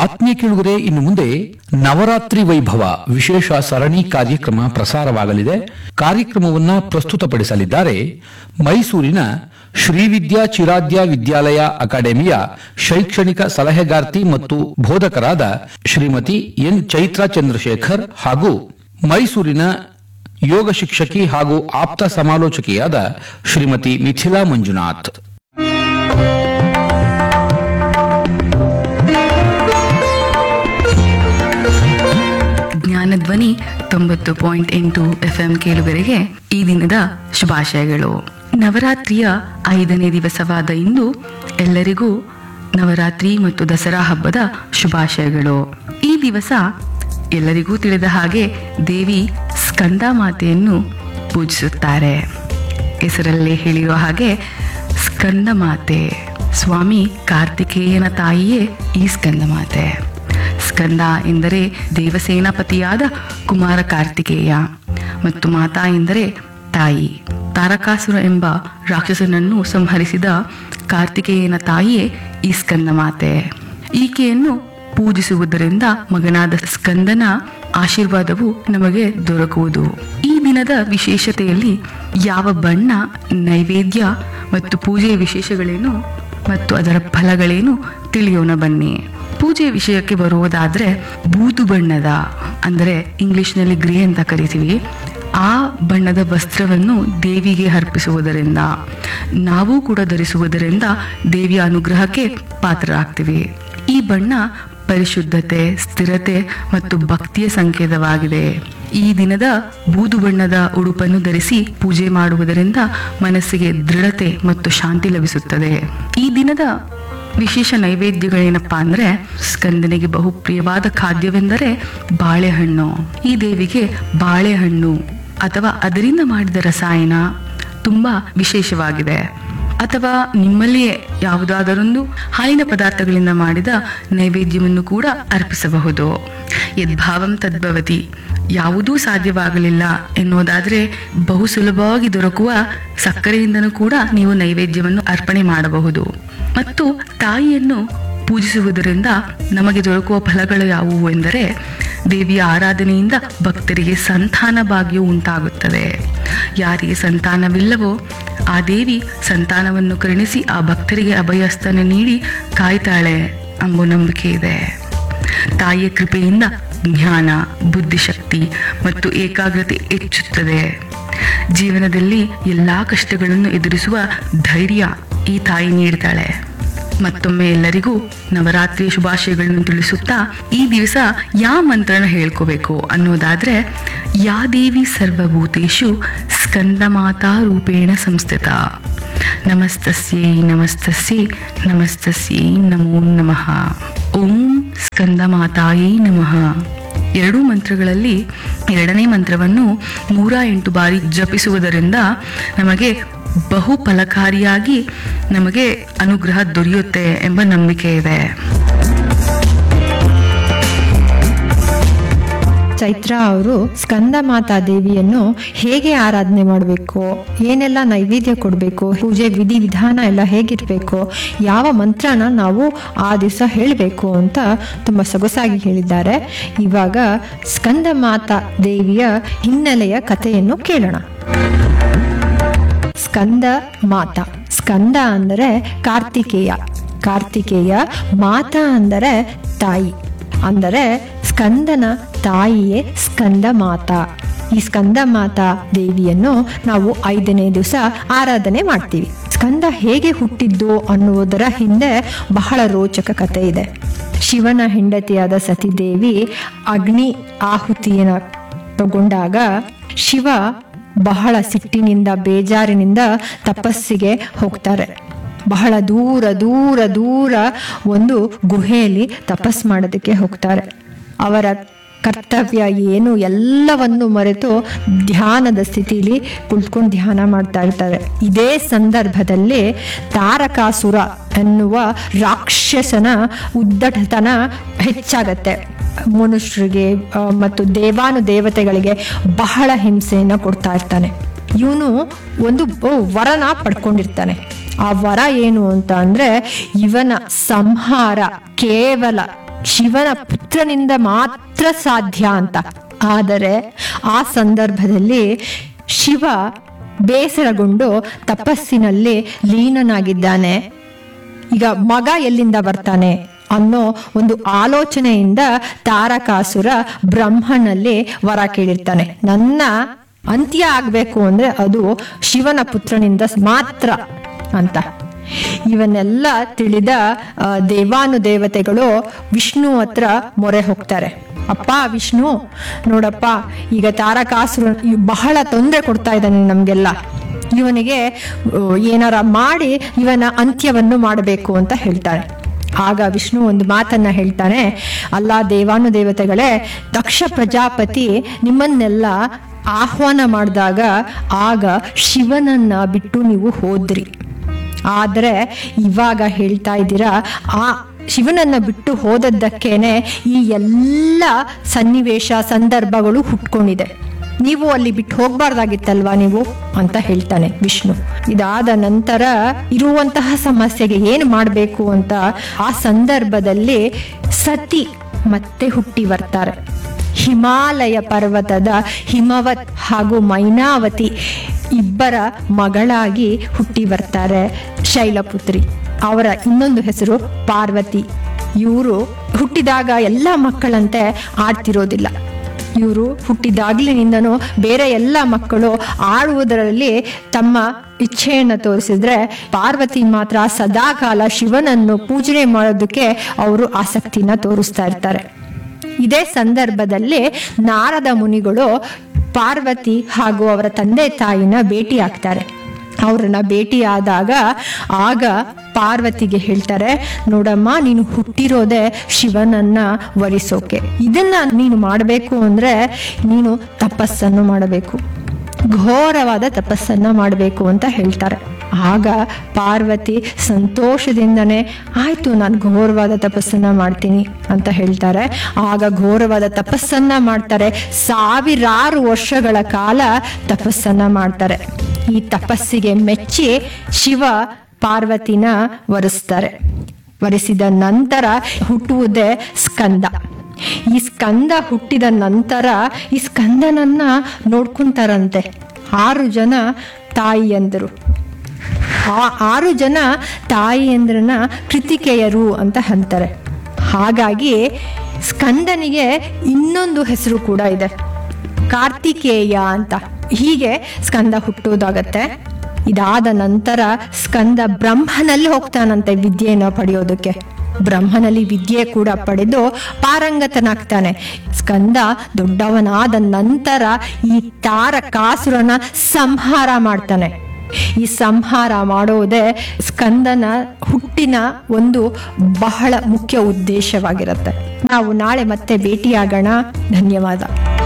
ಆತ್ಮೀಯ ಕೇಳುಗರೆ ಇನ್ನು ಮುಂದೆ ನವರಾತ್ರಿ ವೈಭವ ವಿಶೇಷ ಸರಣಿ ಕಾರ್ಯಕ್ರಮ ಪ್ರಸಾರವಾಗಲಿದೆ ಕಾರ್ಯಕ್ರಮವನ್ನ ಪ್ರಸ್ತುತಪಡಿಸಲಿದ್ದಾರೆ ಮೈಸೂರಿನ ಶ್ರೀವಿದ್ಯಾ ಚಿರಾದ್ಯ ವಿದ್ಯಾಲಯ ಅಕಾಡೆಮಿಯ ಶೈಕ್ಷಣಿಕ ಸಲಹೆಗಾರ್ತಿ ಮತ್ತು ಬೋಧಕರಾದ ಶ್ರೀಮತಿ ಎನ್ ಚೈತ್ರಾ ಚಂದ್ರಶೇಖರ್ ಹಾಗೂ ಮೈಸೂರಿನ ಯೋಗ ಶಿಕ್ಷಕಿ ಹಾಗೂ ಆಪ್ತ ಸಮಾಲೋಚಕಿಯಾದ ಶ್ರೀಮತಿ ಮಿಥಿಲಾ ಮಂಜುನಾಥ್ ಜ್ಞಾನಧ್ವನಿ ತೊಂಬತ್ತು ಪಾಯಿಂಟ್ ಎಂಟು ಎಫ್ ಎಂ ಕೇಳುಗರಿಗೆ ಈ ದಿನದ ಶುಭಾಶಯಗಳು ನವರಾತ್ರಿಯ ಐದನೇ ದಿವಸವಾದ ಇಂದು ಎಲ್ಲರಿಗೂ ನವರಾತ್ರಿ ಮತ್ತು ದಸರಾ ಹಬ್ಬದ ಶುಭಾಶಯಗಳು ಈ ದಿವಸ ಎಲ್ಲರಿಗೂ ತಿಳಿದ ಹಾಗೆ ದೇವಿ ಸ್ಕಂದ ಮಾತೆಯನ್ನು ಪೂಜಿಸುತ್ತಾರೆ ಹೆಸರಲ್ಲೇ ಹೇಳಿರೋ ಹಾಗೆ ಸ್ಕಂದ ಮಾತೆ ಸ್ವಾಮಿ ಕಾರ್ತಿಕೇಯನ ತಾಯಿಯೇ ಈ ಸ್ಕಂದ ಮಾತೆ ಸ್ಕಂದ ಎಂದರೆ ದೇವಸೇನಾಪತಿಯಾದ ಕುಮಾರ ಕಾರ್ತಿಕೇಯ ಮತ್ತು ಮಾತಾ ಎಂದರೆ ತಾಯಿ ತಾರಕಾಸುರ ಎಂಬ ರಾಕ್ಷಸನನ್ನು ಸಂಹರಿಸಿದ ಕಾರ್ತಿಕೇಯನ ತಾಯಿಯೇ ಈ ಸ್ಕಂದ ಮಾತೆ ಈಕೆಯನ್ನು ಪೂಜಿಸುವುದರಿಂದ ಮಗನಾದ ಸ್ಕಂದನ ಆಶೀರ್ವಾದವು ನಮಗೆ ದೊರಕುವುದು ಈ ದಿನದ ವಿಶೇಷತೆಯಲ್ಲಿ ಯಾವ ಬಣ್ಣ ನೈವೇದ್ಯ ಮತ್ತು ಪೂಜೆಯ ವಿಶೇಷಗಳೇನು ಮತ್ತು ಅದರ ಫಲಗಳೇನು ತಿಳಿಯೋಣ ಬನ್ನಿ ಪೂಜೆ ವಿಷಯಕ್ಕೆ ಬರುವುದಾದ್ರೆ ಬೂದು ಬಣ್ಣದ ಅಂದರೆ ಇಂಗ್ಲಿಷ್ನಲ್ಲಿ ಗ್ರೇ ಅಂತ ಕರಿತೀವಿ ಆ ಬಣ್ಣದ ವಸ್ತ್ರವನ್ನು ದೇವಿಗೆ ಅರ್ಪಿಸುವುದರಿಂದ ನಾವು ಕೂಡ ಧರಿಸುವುದರಿಂದ ದೇವಿಯ ಅನುಗ್ರಹಕ್ಕೆ ಪಾತ್ರರಾಗ್ತೀವಿ ಈ ಬಣ್ಣ ಪರಿಶುದ್ಧತೆ ಸ್ಥಿರತೆ ಮತ್ತು ಭಕ್ತಿಯ ಸಂಕೇತವಾಗಿದೆ ಈ ದಿನದ ಬೂದು ಬಣ್ಣದ ಉಡುಪನ್ನು ಧರಿಸಿ ಪೂಜೆ ಮಾಡುವುದರಿಂದ ಮನಸ್ಸಿಗೆ ದೃಢತೆ ಮತ್ತು ಶಾಂತಿ ಲಭಿಸುತ್ತದೆ ಈ ದಿನದ ವಿಶೇಷ ನೈವೇದ್ಯಗಳೇನಪ್ಪಾ ಅಂದ್ರೆ ಸ್ಕಂದನಿಗೆ ಬಹು ಪ್ರಿಯವಾದ ಖಾದ್ಯವೆಂದರೆ ಬಾಳೆಹಣ್ಣು ಈ ದೇವಿಗೆ ಬಾಳೆಹಣ್ಣು ಅಥವಾ ಅದರಿಂದ ಮಾಡಿದ ರಸಾಯನ ತುಂಬಾ ವಿಶೇಷವಾಗಿದೆ ಅಥವಾ ನಿಮ್ಮಲ್ಲಿಯೇ ಯಾವುದಾದರೊಂದು ಹಾಲಿನ ಪದಾರ್ಥಗಳಿಂದ ಮಾಡಿದ ನೈವೇದ್ಯವನ್ನು ಕೂಡ ಅರ್ಪಿಸಬಹುದು ಯದ್ಭಾವಂ ತದ್ಭವತಿ ಯಾವುದೂ ಸಾಧ್ಯವಾಗಲಿಲ್ಲ ಎನ್ನುವುದಾದ್ರೆ ಬಹು ಸುಲಭವಾಗಿ ದೊರಕುವ ಸಕ್ಕರೆಯಿಂದನೂ ಕೂಡ ನೀವು ನೈವೇದ್ಯವನ್ನು ಅರ್ಪಣೆ ಮಾಡಬಹುದು ಮತ್ತು ತಾಯಿಯನ್ನು ಪೂಜಿಸುವುದರಿಂದ ನಮಗೆ ದೊರಕುವ ಫಲಗಳು ಯಾವುವು ಎಂದರೆ ದೇವಿಯ ಆರಾಧನೆಯಿಂದ ಭಕ್ತರಿಗೆ ಸಂತಾನ ಭಾಗ್ಯವು ಉಂಟಾಗುತ್ತದೆ ಯಾರಿಗೆ ಸಂತಾನವಿಲ್ಲವೋ ಆ ದೇವಿ ಸಂತಾನವನ್ನು ಕರುಣಿಸಿ ಆ ಭಕ್ತರಿಗೆ ಅಭಯಸ್ಥನ ನೀಡಿ ಕಾಯ್ತಾಳೆ ಎಂಬ ನಂಬಿಕೆ ಇದೆ ತಾಯಿಯ ಕೃಪೆಯಿಂದ ಜ್ಞಾನ ಬುದ್ಧಿಶಕ್ತಿ ಮತ್ತು ಏಕಾಗ್ರತೆ ಹೆಚ್ಚುತ್ತದೆ ಜೀವನದಲ್ಲಿ ಎಲ್ಲಾ ಕಷ್ಟಗಳನ್ನು ಎದುರಿಸುವ ಧೈರ್ಯ ಈ ತಾಯಿ ನೀಡ್ತಾಳೆ ಮತ್ತೊಮ್ಮೆ ಎಲ್ಲರಿಗೂ ನವರಾತ್ರಿಯ ಶುಭಾಶಯಗಳನ್ನು ತಿಳಿಸುತ್ತಾ ಈ ದಿವಸ ಯಾ ಮಂತ್ರನ ಹೇಳ್ಕೋಬೇಕು ಅನ್ನೋದಾದ್ರೆ ಯಾ ದೇವಿ ಸರ್ವಭೂತೇಶು ಸ್ಕಂದ ಮಾತಾ ರೂಪೇಣ ಸಂಸ್ಥಿತ ನಮಸ್ತಸ್ಯೈ ನಮಸ್ತಸ್ಯೈ ನಮಸ್ತಸ್ಯೈ ನಮೋ ನಮಃ ಓಂ ಸ್ಕಂದ ಮಾತಾಯೈ ನಮಃ ಎರಡೂ ಮಂತ್ರಗಳಲ್ಲಿ ಎರಡನೇ ಮಂತ್ರವನ್ನು ನೂರ ಎಂಟು ಬಾರಿ ಜಪಿಸುವುದರಿಂದ ನಮಗೆ ಬಹು ಫಲಕಾರಿಯಾಗಿ ನಮಗೆ ಅನುಗ್ರಹ ದೊರೆಯುತ್ತೆ ಎಂಬ ನಂಬಿಕೆ ಇದೆ ಚೈತ್ರ ಅವರು ಸ್ಕಂದ ಮಾತಾ ದೇವಿಯನ್ನು ಹೇಗೆ ಆರಾಧನೆ ಮಾಡಬೇಕು ಏನೆಲ್ಲ ನೈವೇದ್ಯ ಕೊಡಬೇಕು ಪೂಜೆ ವಿಧಿ ವಿಧಾನ ಎಲ್ಲ ಹೇಗಿರಬೇಕು ಯಾವ ಮಂತ್ರನ ನಾವು ಆ ದಿವಸ ಹೇಳಬೇಕು ಅಂತ ತುಂಬ ಸೊಗಸಾಗಿ ಹೇಳಿದ್ದಾರೆ ಇವಾಗ ಸ್ಕಂದ ಮಾತಾ ದೇವಿಯ ಹಿನ್ನೆಲೆಯ ಕಥೆಯನ್ನು ಕೇಳೋಣ ಸ್ಕಂದ ಮಾತಾ ಸ್ಕಂದ ಅಂದರೆ ಕಾರ್ತಿಕೇಯ ಕಾರ್ತಿಕೇಯ ಮಾತಾ ಅಂದರೆ ತಾಯಿ ಅಂದರೆ ಸ್ಕಂದನ ತಾಯಿಯೇ ಸ್ಕಂದ ಮಾತಾ ಈ ಸ್ಕಂದ ಮಾತಾ ದೇವಿಯನ್ನು ನಾವು ಐದನೇ ದಿವಸ ಆರಾಧನೆ ಮಾಡ್ತೀವಿ ಸ್ಕಂದ ಹೇಗೆ ಹುಟ್ಟಿದ್ದು ಅನ್ನುವುದರ ಹಿಂದೆ ಬಹಳ ರೋಚಕ ಕಥೆ ಇದೆ ಶಿವನ ಹೆಂಡತಿಯಾದ ಸತಿದೇವಿ ಅಗ್ನಿ ಆಹುತಿಯನ್ನು ತಗೊಂಡಾಗ ಶಿವ ಬಹಳ ಸಿಟ್ಟಿನಿಂದ ಬೇಜಾರಿನಿಂದ ತಪಸ್ಸಿಗೆ ಹೋಗ್ತಾರೆ ಬಹಳ ದೂರ ದೂರ ದೂರ ಒಂದು ಗುಹೆಯಲ್ಲಿ ತಪಸ್ ಮಾಡೋದಕ್ಕೆ ಹೋಗ್ತಾರೆ ಅವರ ಕರ್ತವ್ಯ ಏನು ಎಲ್ಲವನ್ನು ಮರೆತು ಧ್ಯಾನದ ಸ್ಥಿತಿಲಿ ಕುಳಿತುಕೊಂಡು ಧ್ಯಾನ ಮಾಡ್ತಾ ಇರ್ತಾರೆ ಇದೇ ಸಂದರ್ಭದಲ್ಲಿ ತಾರಕಾಸುರ ಎನ್ನುವ ರಾಕ್ಷಸನ ಉದ್ದಟತನ ಹೆಚ್ಚಾಗತ್ತೆ ಮನುಷ್ಯರಿಗೆ ಆ, ಮತ್ತು ದೇವಾನು ದೇವತೆಗಳಿಗೆ ಬಹಳ ಹಿಂಸೆಯನ್ನು ಕೊಡ್ತಾ ಇರ್ತಾನೆ ಇವನು ಒಂದು ಬ- ವರನ ಪಡ್ಕೊಂಡಿರ್ತಾನೆ ಆ ವರ ಏನು ಅಂತ ಅಂದ್ರೆ ಇವನ ಸಂಹಾರ ಕೇವಲ ಶಿವನ ಪುತ್ರನಿಂದ ಮಾತ್ರ ಸಾಧ್ಯ ಅಂತ ಆದರೆ ಆ ಸಂದರ್ಭದಲ್ಲಿ ಶಿವ ಬೇಸರಗೊಂಡು ತಪಸ್ಸಿನಲ್ಲಿ ಲೀನನಾಗಿದ್ದಾನೆ ಈಗ ಮಗ ಎಲ್ಲಿಂದ ಬರ್ತಾನೆ ಅನ್ನೋ ಒಂದು ಆಲೋಚನೆಯಿಂದ ತಾರಕಾಸುರ ಬ್ರಹ್ಮನಲ್ಲಿ ವರ ಕೇಳಿರ್ತಾನೆ ನನ್ನ ಅಂತ್ಯ ಆಗ್ಬೇಕು ಅಂದ್ರೆ ಅದು ಶಿವನ ಪುತ್ರನಿಂದ ಮಾತ್ರ ಅಂತ ಇವನ್ನೆಲ್ಲ ತಿಳಿದ ಆ, ದೇವಾನುದೇವತೆಗಳು ವಿಷ್ಣು ಹತ್ರ ಮೊರೆ ಹೋಗ್ತಾರೆ ಅಪ್ಪ ವಿಷ್ಣು ನೋಡಪ್ಪ ಈಗ ತಾರಕಾಸುರ ಬಹಳ ತೊಂದರೆ ಕೊಡ್ತಾ ಇದ್ದಾನೆ ನಮ್ಗೆಲ್ಲ ಇವನಿಗೆ ಆ, ಏನಾರ ಮಾಡಿ ಇವನ ಅಂತ್ಯವನ್ನು ಮಾಡಬೇಕು ಅಂತ ಹೇಳ್ತಾನೆ ಆಗ ವಿಷ್ಣು ಒಂದು ಮಾತನ್ನ ಹೇಳ್ತಾನೆ ಅಲ್ಲ ದೇವಾನುದೇವತೆಗಳೇ ದಕ್ಷ ಪ್ರಜಾಪತಿ ನಿಮ್ಮನ್ನೆಲ್ಲ ಆಹ್ವಾನ ಮಾಡಿದಾಗ ಆಗ ಶಿವನನ್ನ ಬಿಟ್ಟು ನೀವು ಹೋದ್ರಿ ಆದರೆ ಇವಾಗ ಹೇಳ್ತಾ ಇದ್ದೀರಾ ಆ ಶಿವನನ್ನ ಬಿಟ್ಟು ಹೋದದ್ದಕ್ಕೇನೆ ಈ ಎಲ್ಲ ಸನ್ನಿವೇಶ ಸಂದರ್ಭಗಳು ಹುಟ್ಕೊಂಡಿದೆ ನೀವು ಅಲ್ಲಿ ಬಿಟ್ಟು ಹೋಗ್ಬಾರ್ದಾಗಿತ್ತಲ್ವಾ ನೀವು ಅಂತ ಹೇಳ್ತಾನೆ ವಿಷ್ಣು ಇದಾದ ನಂತರ ಇರುವಂತಹ ಸಮಸ್ಯೆಗೆ ಏನು ಮಾಡಬೇಕು ಅಂತ ಆ ಸಂದರ್ಭದಲ್ಲಿ ಸತಿ ಮತ್ತೆ ಹುಟ್ಟಿ ಬರ್ತಾರೆ ಹಿಮಾಲಯ ಪರ್ವತದ ಹಿಮವತ್ ಹಾಗೂ ಮೈನಾವತಿ ಇಬ್ಬರ ಮಗಳಾಗಿ ಹುಟ್ಟಿ ಬರ್ತಾರೆ ಶೈಲಪುತ್ರಿ ಅವರ ಇನ್ನೊಂದು ಹೆಸರು ಪಾರ್ವತಿ ಇವರು ಹುಟ್ಟಿದಾಗ ಎಲ್ಲ ಮಕ್ಕಳಂತೆ ಆಡ್ತಿರೋದಿಲ್ಲ ಇವರು ಹುಟ್ಟಿದಾಗ್ಲಿನಿಂದನೂ ಬೇರೆ ಎಲ್ಲ ಮಕ್ಕಳು ಆಡುವುದರಲ್ಲಿ ತಮ್ಮ ಇಚ್ಛೆಯನ್ನು ತೋರಿಸಿದ್ರೆ ಪಾರ್ವತಿ ಮಾತ್ರ ಸದಾಕಾಲ ಶಿವನನ್ನು ಪೂಜನೆ ಮಾಡೋದಕ್ಕೆ ಅವರು ಆಸಕ್ತಿನ ತೋರಿಸ್ತಾ ಇರ್ತಾರೆ ಇದೇ ಸಂದರ್ಭದಲ್ಲಿ ನಾರದ ಮುನಿಗಳು ಪಾರ್ವತಿ ಹಾಗೂ ಅವರ ತಂದೆ ತಾಯಿನ ಭೇಟಿ ಆಗ್ತಾರೆ ಅವ್ರನ್ನ ಭೇಟಿಯಾದಾಗ ಆಗ ಪಾರ್ವತಿಗೆ ಹೇಳ್ತಾರೆ ನೋಡಮ್ಮ ನೀನು ಹುಟ್ಟಿರೋದೇ ಶಿವನನ್ನ ವರಿಸೋಕೆ ಇದನ್ನ ನೀನು ಮಾಡಬೇಕು ಅಂದ್ರೆ ನೀನು ತಪಸ್ಸನ್ನು ಮಾಡಬೇಕು ಘೋರವಾದ ತಪಸ್ಸನ್ನ ಮಾಡಬೇಕು ಅಂತ ಹೇಳ್ತಾರೆ ಆಗ ಪಾರ್ವತಿ ಸಂತೋಷದಿಂದನೇ ಆಯ್ತು ನಾನು ಘೋರವಾದ ತಪಸ್ಸನ್ನ ಮಾಡ್ತೀನಿ ಅಂತ ಹೇಳ್ತಾರೆ ಆಗ ಘೋರವಾದ ತಪಸ್ಸನ್ನ ಮಾಡ್ತಾರೆ ಸಾವಿರಾರು ವರ್ಷಗಳ ಕಾಲ ತಪಸ್ಸನ್ನ ಮಾಡ್ತಾರೆ ಈ ತಪಸ್ಸಿಗೆ ಮೆಚ್ಚಿ ಶಿವ ಪಾರ್ವತಿನ ವರಿಸ್ತಾರೆ ವರಿಸಿದ ನಂತರ ಹುಟ್ಟುವುದೇ ಸ್ಕಂದ ಈ ಸ್ಕಂದ ಹುಟ್ಟಿದ ನಂತರ ಈ ಸ್ಕಂದನನ್ನ ನೋಡ್ಕೊಂತಾರಂತೆ ಆರು ಜನ ತಾಯಿಯಂದರು ಆ ಆರು ಜನ ತಾಯಿಯಂದ್ರನ್ನ ಕೃತಿಕೆಯರು ಅಂತ ಅಂತಾರೆ ಹಾಗಾಗಿ ಸ್ಕಂದನಿಗೆ ಇನ್ನೊಂದು ಹೆಸರು ಕೂಡ ಇದೆ ಕಾರ್ತಿಕೇಯ ಅಂತ ಹೀಗೆ ಸ್ಕಂದ ಹುಟ್ಟೋದಾಗತ್ತೆ ಇದಾದ ನಂತರ ಸ್ಕಂದ ಬ್ರಹ್ಮನಲ್ಲಿ ಹೋಗ್ತಾನಂತೆ ವಿದ್ಯೆಯನ್ನು ಪಡೆಯೋದಕ್ಕೆ ಬ್ರಹ್ಮನಲ್ಲಿ ವಿದ್ಯೆ ಕೂಡ ಪಡೆದು ಪಾರಂಗತನಾಗ್ತಾನೆ ಸ್ಕಂದ ದೊಡ್ಡವನಾದ ನಂತರ ಈ ತಾರಕಾಸುರನ ಸಂಹಾರ ಮಾಡ್ತಾನೆ ಈ ಸಂಹಾರ ಮಾಡೋದೇ ಸ್ಕಂದನ ಹುಟ್ಟಿನ ಒಂದು ಬಹಳ ಮುಖ್ಯ ಉದ್ದೇಶವಾಗಿರುತ್ತೆ ನಾವು ನಾಳೆ ಮತ್ತೆ ಭೇಟಿಯಾಗೋಣ ಧನ್ಯವಾದ